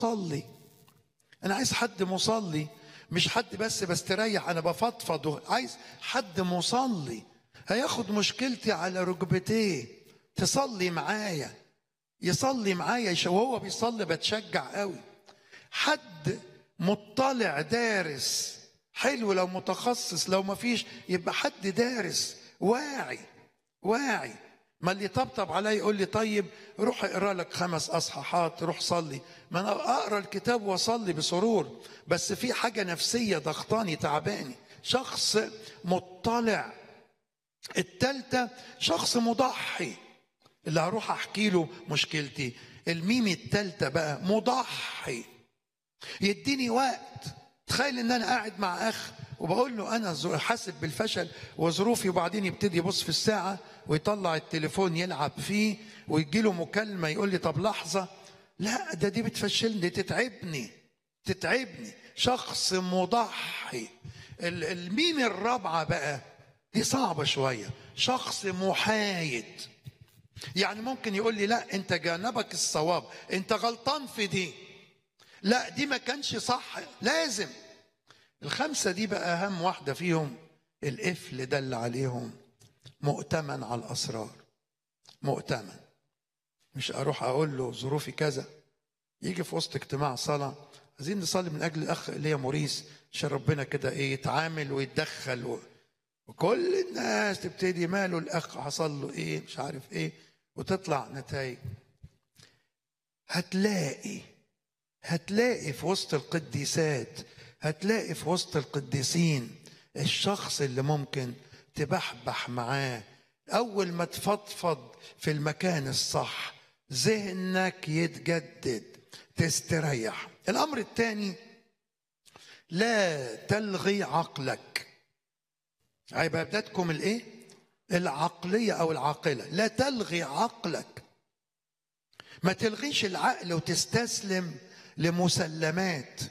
صلي انا عايز حد مصلي مش حد بس بستريح انا بفضفض عايز حد مصلي هياخد مشكلتي على ركبتيه تصلي معايا يصلي معايا وهو بيصلي بتشجع قوي حد مطلع دارس حلو لو متخصص لو ما فيش يبقى حد دارس واعي واعي ما اللي طبطب عليا يقول لي طيب روح اقرا لك خمس اصحاحات روح صلي ما انا اقرا الكتاب واصلي بسرور بس في حاجه نفسيه ضغطاني تعباني شخص مطلع التالتة شخص مضحي اللي هروح احكي له مشكلتي الميم التالتة بقى مضحي يديني وقت تخيل ان انا قاعد مع اخ وبقول له انا حاسب بالفشل وظروفي وبعدين يبتدي يبص في الساعه ويطلع التليفون يلعب فيه ويجي له مكالمه يقول لي طب لحظه لا ده دي بتفشلني تتعبني تتعبني شخص مضحي الميم الرابعه بقى دي صعبه شويه شخص محايد يعني ممكن يقول لي لا انت جانبك الصواب انت غلطان في دي لا دي ما كانش صح لازم الخمسة دي بقى أهم واحدة فيهم القفل ده اللي عليهم مؤتمن على الأسرار مؤتمن مش أروح أقول له ظروفي كذا يجي في وسط اجتماع صلاة عايزين نصلي من أجل الأخ إيليا موريس عشان ربنا كده إيه يتعامل ويتدخل و... وكل الناس تبتدي ماله الأخ حصل له إيه مش عارف إيه وتطلع نتائج هتلاقي هتلاقي في وسط القديسات هتلاقي في وسط القديسين الشخص اللي ممكن تبحبح معاه اول ما تفضفض في المكان الصح ذهنك يتجدد تستريح الامر الثاني لا تلغي عقلك عبادتكم الايه العقليه او العاقله لا تلغي عقلك ما تلغيش العقل وتستسلم لمسلمات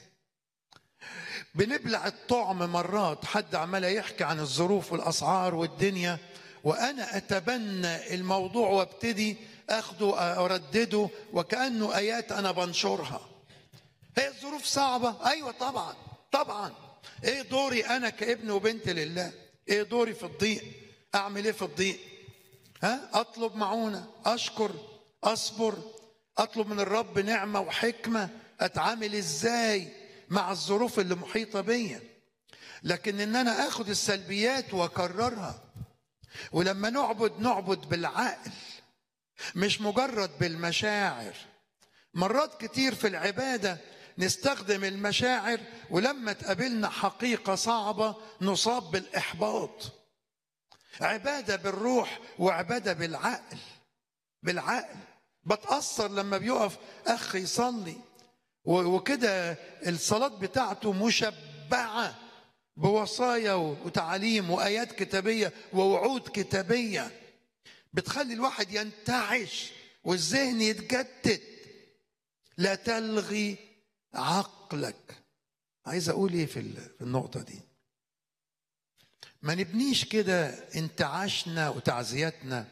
بنبلع الطعم مرات حد عمال يحكي عن الظروف والاسعار والدنيا وانا اتبنى الموضوع وابتدي اخده اردده وكانه ايات انا بنشرها هي الظروف صعبه ايوه طبعا طبعا ايه دوري انا كابن وبنت لله ايه دوري في الضيق اعمل ايه في الضيق ها اطلب معونه اشكر اصبر اطلب من الرب نعمه وحكمه اتعامل ازاي مع الظروف اللي محيطه بيا لكن ان انا اخد السلبيات واكررها ولما نعبد نعبد بالعقل مش مجرد بالمشاعر مرات كتير في العباده نستخدم المشاعر ولما تقابلنا حقيقه صعبه نصاب بالاحباط عباده بالروح وعباده بالعقل بالعقل بتاثر لما بيقف اخ يصلي وكده الصلاة بتاعته مشبعة بوصايا وتعاليم وآيات كتابية ووعود كتابية بتخلي الواحد ينتعش والذهن يتجدد لا تلغي عقلك عايز أقول إيه في النقطة دي ما نبنيش كده انتعاشنا وتعزيتنا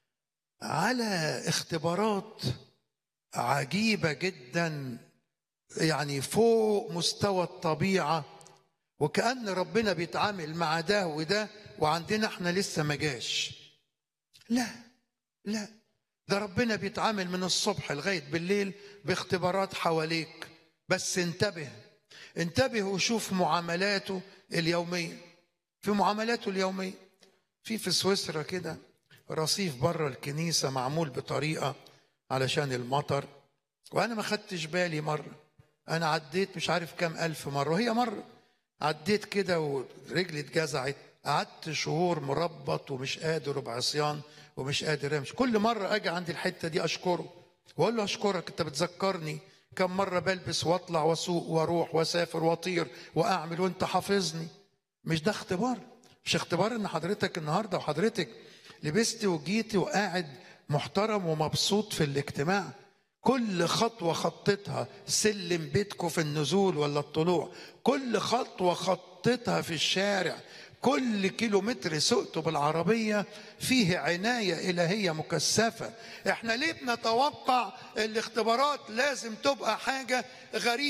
على اختبارات عجيبة جدا يعني فوق مستوى الطبيعة وكأن ربنا بيتعامل مع ده وده وعندنا احنا لسه ما جاش لا لا ده ربنا بيتعامل من الصبح لغاية بالليل باختبارات حواليك بس انتبه انتبه وشوف معاملاته اليومية في معاملاته اليومية في في سويسرا كده رصيف بره الكنيسة معمول بطريقة علشان المطر وأنا ما خدتش بالي مرة انا عديت مش عارف كام الف مره وهي مره عديت كده ورجلي اتجزعت قعدت شهور مربط ومش قادر وبعصيان ومش قادر امشي كل مره اجي عند الحته دي اشكره واقول له اشكرك انت بتذكرني كم مره بلبس واطلع واسوق واروح واسافر واطير واعمل وانت حافظني مش ده اختبار مش اختبار ان حضرتك النهارده وحضرتك لبستي وجيتي وقاعد محترم ومبسوط في الاجتماع كل خطوة خطتها سلم بيتكم في النزول ولا الطلوع كل خطوة خطتها في الشارع كل كيلو متر سقته بالعربية فيه عناية إلهية مكثفة احنا ليه بنتوقع الاختبارات لازم تبقى حاجة غريبة